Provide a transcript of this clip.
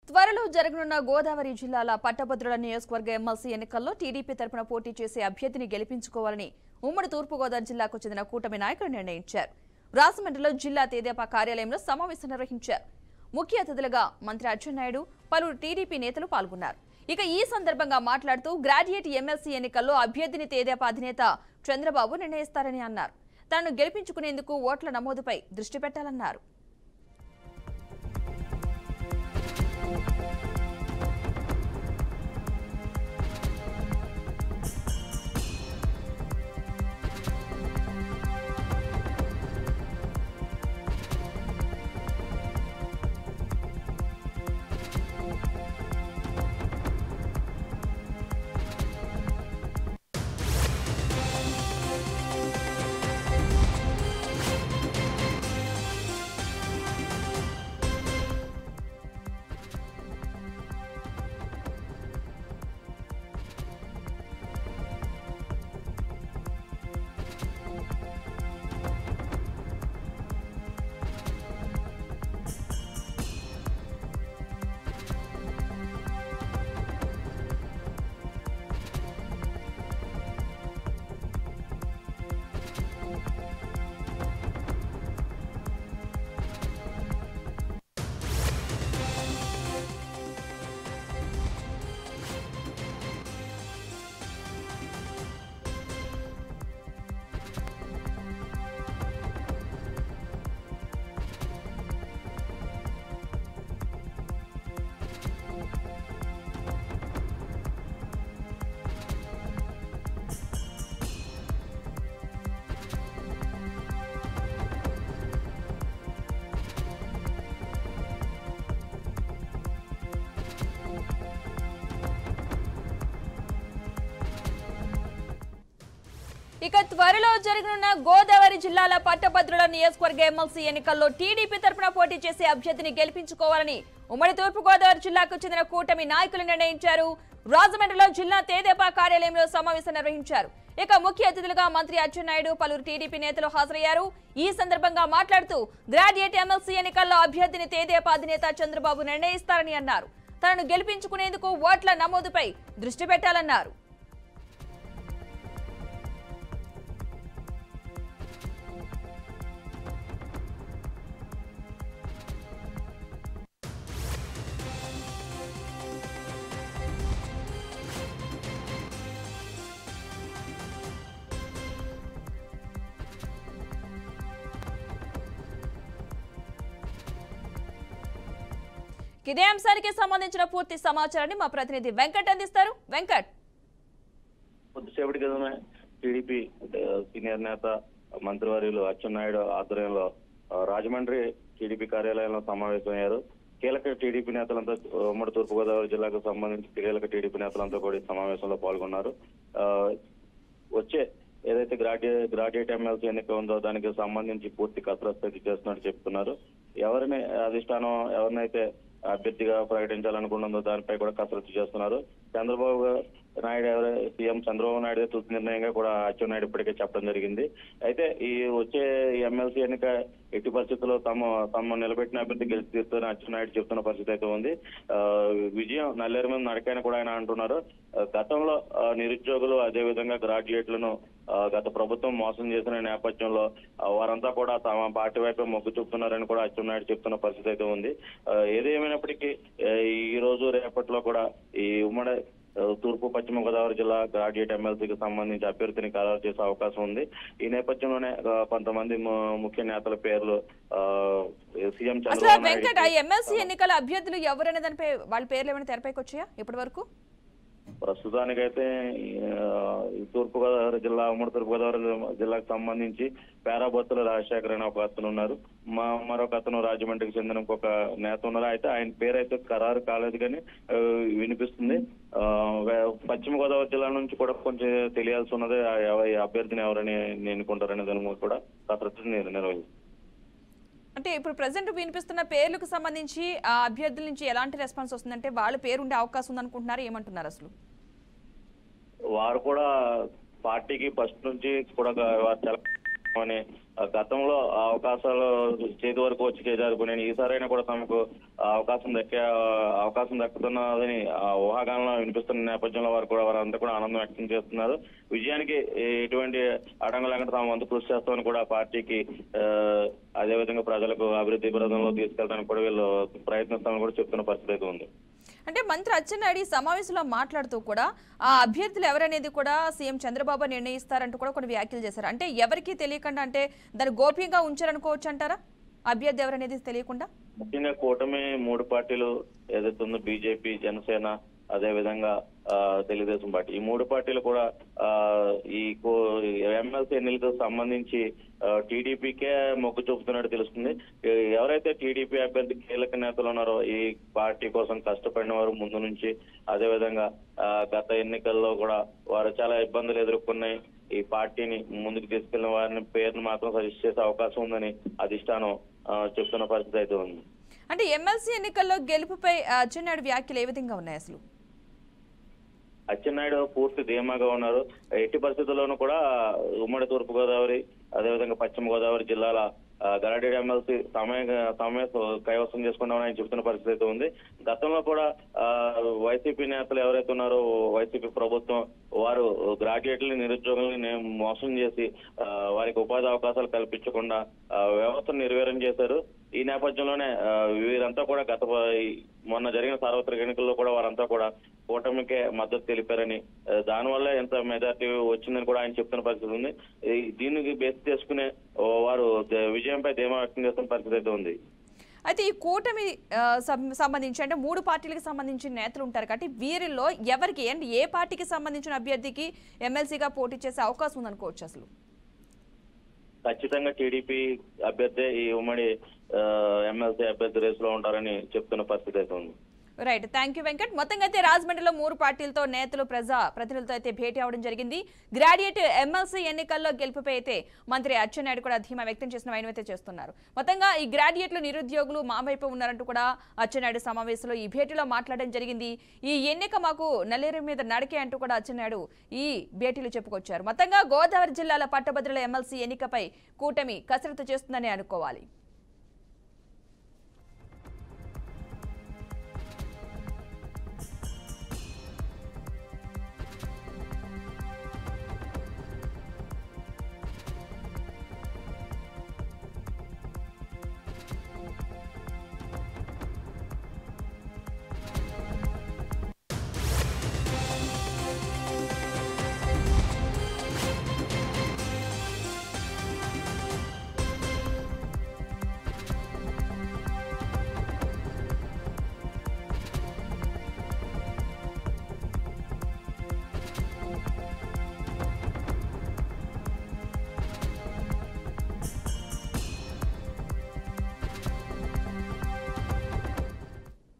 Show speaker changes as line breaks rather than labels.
త్వరలో జరగనున్న గోదావరి జిల్లాల పట్టభద్రుల నియోజకవర్గ ఎమ్మెల్సీ ఎన్నికల్లో టీడీపీ తరపున పోటీ చేసే అభ్యర్థిని గెలిపించుకోవాలని ఉమ్మడి తూర్పుగోదావరి జిల్లాకు చెందిన కూటమి నాయకులు నిర్ణయించారు రాజమండ్రిలో జిల్లా తేదేపా కార్యాలయంలో సమావేశం నిర్వహించారు ముఖ్య అతిథులుగా మంత్రి అచ్చెన్నాయుడు పలువురు టీడీపీ నేతలు పాల్గొన్నారు ఇక ఈ సందర్భంగా మాట్లాడుతూ గ్రాడ్యుయేట్ ఎమ్మెల్సీ ఎన్నికల్లో అభ్యర్థిని తేదేపా అధినేత చంద్రబాబు నిర్ణయిస్తారని అన్నారు తనను గెలిపించుకునేందుకు ఓట్ల నమోదుపై దృష్టి పెట్టాలన్నారు ఇక త్వరలో జరగనున్న గోదావరి జిల్లాల పట్టభద్రుల నియోజకవర్గ ఎమ్మెల్సీ ఎన్నికల్లో టీడీపీ తరపున పోటీ చేసే అభ్యర్థిని గెలిపించుకోవాలని ఉమ్మడి తూర్పుగోదావరి జిల్లాకు చెందిన కూటమి నాయకులు నిర్ణయించారు రాజమండ్రిలో జిల్లా తేదేపా కార్యాలయంలో సమావేశం నిర్వహించారు ఇక ముఖ్య అతిథులుగా మంత్రి అచ్చెన్నాయుడు పలువురు టీడీపీ నేతలు హాజరయ్యారు ఈ సందర్భంగా మాట్లాడుతూ గ్రాడ్యుయేట్ ఎమ్మెల్సీ ఎన్నికల్లో అభ్యర్థిని తేదేపా అధినేత చంద్రబాబు నిర్ణయిస్తారని అన్నారు తనను గెలిపించుకునేందుకు ఓట్ల నమోదుపై దృష్టి పెట్టాలన్నారు ఇదే అంశానికి సంబంధించిన పూర్తి సమాచారాన్ని మా ప్రతినిధి వెంకట్ అందిస్తారు వెంకట్
కొద్దిసేపటి క్రితమే టీడీపీ సీనియర్ నేత మంత్రివర్యులు అచ్చెన్నాయుడు ఆధ్వర్యంలో ఆ, రాజమండ్రి టీడీపీ కార్యాలయంలో సమావేశమయ్యారు కీలక టీడీపీ నేతలంతా ఉమ్మడి తూర్పుగోదావరి జిల్లాకు సంబంధించి కీలక టీడీపీ నేతలంతా కూడా ఈ సమావేశంలో పాల్గొన్నారు ఆ, వచ్చే ఏదైతే గ్రాడ్యుయేట్ గ్రాడ్యుయేట్ ఎమ్మెల్సీ ఎన్నిక ఉందో దానికి సంబంధించి పూర్తి కసరత్తు అయితే చేస్తున్నట్టు చెప్తున్నారు ఎవరిని అధిష్టానం ఎవరినైతే అభ్యర్థిగా ప్రకటించాలనుకుంటుందో దానిపై కూడా కసరత్తు చేస్తున్నారు చంద్రబాబు నాయుడు ఎవరు సీఎం చంద్రబాబు నాయుడు తుది నిర్ణయంగా కూడా అచ్చెన్నాయుడు ఇప్పటికే చెప్పడం జరిగింది అయితే ఈ వచ్చే ఎమ్మెల్సీ ఎన్నిక ఎట్టి పరిస్థితుల్లో తమ తమ నిలబెట్టిన అభ్యర్థి గెలిచి తీరుతారని అచ్చెన్నాయుడు చెప్తున్న పరిస్థితి అయితే ఉంది ఆ, విజయం నల్లేరు మీద నడకైన కూడా ఆయన అంటున్నారు ఆ, గతంలో ఆ, నిరుద్యోగులు అదే విధంగా గ్రాడ్యుయేట్లను ఆ, గత ప్రభుత్వం మోసం చేసిన నేపథ్యంలో ఆ, వారంతా కూడా తమ పార్టీ వైపే మొగ్గు చూపుతున్నారని కూడా అచ్చెన్నాయుడు చెప్తున్న పరిస్థితి అయితే ఉంది ఆ, ఏది ఏమైనప్పటికీ ఆ, ఈ రోజు రేపట్లో కూడా ఈ ఉమ్మడి ఆ, తూర్పు పశ్చిమ గోదావరి జిల్లా గ్రాడ్యుయేట్ ఎమ్మెల్సీకి సంబంధించి అభ్యర్థిని ఖరారు చేసే అవకాశం ఉంది ఈ నేపథ్యంలోనే ఆ, కొంతమంది ము- ముఖ్య నేతల పేర్లు ఆ, సీఎం
అసలు
చంద్రబాబు
వెంకట్ ఆ
నాయుడు
ఎమ్మెల్సీ ఎన్నికల అభ్యర్థులు ఎవరనే దానిపై వాళ్ళ పేర్లు ఏమైనా తెరపైకి వచ్చాయా ఇప్పటి వరకు
ప్రస్తుతానికైతే ఆ, ఈ తూర్పు గోదావరి జిల్లా ఉమ్మడి తూర్పు గోదావరి జిల్లాకు సంబంధించి పేరాబొత్తుల రాజశేఖర్ అని ఒక అతను ఉన్నారు మా మరొక అతను రాజమండ్రికి చెందిన ఇంకొక నేత ఉన్నారు అయితే ఆయన పేరు అయితే ఖరారు కాలేదు కానీ ఆ, వినిపిస్తుంది ఆ, వే- పశ్చిమ గోదావరి జిల్లా నుంచి కూడా కొంచెం తెలియాల్సి ఉన్నది ఆ ఎవ- ఈ అభ్యర్థిని ఎవరని ఎన్నుకుంటారనే దాని మీద కూడా కసరత్తు నిర్- నిర్వహిస్తారు
అంటే ఇప్పుడు ప్రజెంట్ వినిపిస్తున్న పేర్లకు సంబంధించి ఆ అభ్యర్థుల నుంచి ఎలాంటి రెస్పాన్స్ వస్తుందంటే వాళ్ళ పేరు ఉండే అవకాశం ఉందనుకుంటున్నారు ఏమంటున్నారు అసలు
వారు కూడా పార్టీకి ఫస్ట్ నుంచి కూడా గా- వారు చాలా అని ఆ, గతంలో ఆ అవకాశాలు చేతి వరకు వచ్చి చేజారుకునే ఈసారైనా కూడా తమకు ఆ అవకాశం దక్కే అవకాశం దక్కుతున్నదని ఆ ఊహాగానంలో వినిపిస్తున్న నేపథ్యంలో వారు కూడా వారంతా కూడా ఆనందం వ్యక్తం చేస్తున్నారు విజయానికి ఎటువంటి అడంగం లేకుండా తాము వంతు కృషి చేస్తామని కూడా పార్టీకి ఆ, అదేవిధంగా ప్రజలకు అభివృద్ధి ప్రదంలో తీసుకెళ్ళడానికి కూడా వీళ్ళు ప్రయత్నిస్తామని కూడా చెప్తున్న పరిస్థితి అయితే ఉంది
అంటే మంత్రి అచ్చెన్నాయుడు ఈ సమావేశంలో మాట్లాడుతూ కూడా ఆ అభ్యర్థులు ఎవరనేది కూడా సీఎం చంద్రబాబు నిర్ణయిస్తారంటూ కూడా కొన్ని వ్యాఖ్యలు చేశారు అంటే ఎవరికీ తెలియకుండా అంటే దాన్ని గోప్యంగా ఉంచారనుకోవచ్చు అంటారా అభ్యర్థి ఎవరనేది తెలియకుండా
ముఖ్యంగా కూటమి మూడు పార్టీలు ఏదైతే ఉందో బీజేపీ జనసేన అదే విధంగా ఆ, తెలుగుదేశం పార్టీ ఈ మూడు పార్టీలు కూడా ఆ, ఈ ఎమ్మెల్సీ ఎన్నికలకు సంబంధించి టీడీపీకే మొగ్గు చూపుతున్నట్టు తెలుస్తుంది ఏ, ఎవరైతే టీడీపీ అభ్యర్థి కీలక నేతలు ఉన్నారో ఈ పార్టీ కోసం కష్టపడిన వారు ముందు నుంచి అదే విధంగా ఆ, గత ఎన్నికల్లో కూడా వారు చాలా ఇబ్బందులు ఎదుర్కొన్నాయి ఈ పార్టీని ముందుకు తీసుకెళ్లిన వారిని పేరును మాత్రం సజెస్ట్ చేసే అవకాశం ఉందని అధిష్టానం ఆ, చెప్తున్న పరిస్థితి అయితే ఉంది
అంటే ఎమ్మెల్సీ ఎన్నికల్లో గెలుపుపై ఆ, అచ్చెన్నాయుడు వ్యాఖ్యలు ఏ విధంగా ఉన్నాయి అసలు
అచ్చెన్నాయుడు పూర్తి ధీమాగా ఉన్నారు ఎట్టి పరిస్థితుల్లోనూ కూడా ఉమ్మడి తూర్పు గోదావరి అదేవిధంగా పశ్చిమ గోదావరి జిల్లాల ఆ, గరడేడు ఎమ్మెల్సీ సమయ సమయ కైవసం చేసుకున్నామని ఆయన చెబుతున్న పరిస్థితి అయితే ఉంది గతంలో కూడా ఆ, వైసీపీ నేతలు ఎవరైతే ఉన్నారో వైసీపీ ప్రభుత్వం వారు గ్రాడ్యుయేట్లని నిరుద్యోగుల్ని నే- మోసం చేసి ఆ, వారికి ఉపాధి అవకాశాలు కల్పించకుండా ఆ, వ్యవస్థను నిర్వీర్యం చేశారు ఈ నేపథ్యంలోనే ఆ, వీరంతా కూడా గత ఈ మొన్న జరిగిన సార్వత్రిక ఎన్నికల్లో కూడా వారంతా కూడా కూటమికే మద్దతు తెలిపారని ఆ, దానివల్ల ఎంత మెజార్టీ వచ్చిందని కూడా ఆయన చెప్తున్న పరిస్థితి ఉంది ఈ- దీనికి బేస్ చేసుకునే ఓ, వారు ద- విజయంపై ధీమా వ్యక్తం చేస్తున్న పరిస్థితి అయితే ఉంది
అయితే ఈ కూటమి ఆ, సం- సంబంధించి అంటే మూడు పార్టీలకు సంబంధించిన నేతలు ఉంటారు కాబట్టి వీరిలో ఎవరికి అంటే ఏ పార్టీకి సంబంధించిన అభ్యర్థికి ఎమ్మెల్సీగా పోటీ చేసే అవకాశం ఉందనుకోవచ్చు అసలు
ఖచ్చితంగా టీడీపీ అభ్యర్థి ఈ ఉమ్మడి ఎమ్మెల్సీ అభ్యర్థి రేసులో ఉంటారని చెప్తున్న పరిస్థితి అయితే ఉంది
రైట్ థ్యాంక్ యూ వెంకట్ మొత్తంగా అయితే రాజమండ్రిలో మూడు పార్టీలతో నేతలు ప్రజా ప్రతినిధులతో అయితే భేటీ అవడం జరిగింది గ్రాడ్యుయేట్ ఎమ్మెల్సీ ఎన్నికల్లో గెలుపుపై అయితే మంత్రి అచ్చెన్నాయుడు కూడా ధీమా వ్యక్తం చేసిన ఆయన అయితే చేస్తున్నారు మొత్తంగా ఈ గ్రాడ్యుయేట్లు నిరుద్యోగులు మా వైపు ఉన్నారంటూ కూడా అచ్చెన్నాయుడు సమావేశంలో ఈ భేటీలో మాట్లాడడం జరిగింది ఈ ఎన్నిక మాకు నల్లేరు మీద నడికే అంటూ కూడా అచ్చెన్నాయుడు ఈ భేటీలో చెప్పుకొచ్చారు మొత్తంగా గోదావరి జిల్లాల పట్టభద్రుల ఎమ్మెల్సీ ఎన్నికపై కూటమి కసరత్తు చేస్తుందని అనుకోవాలి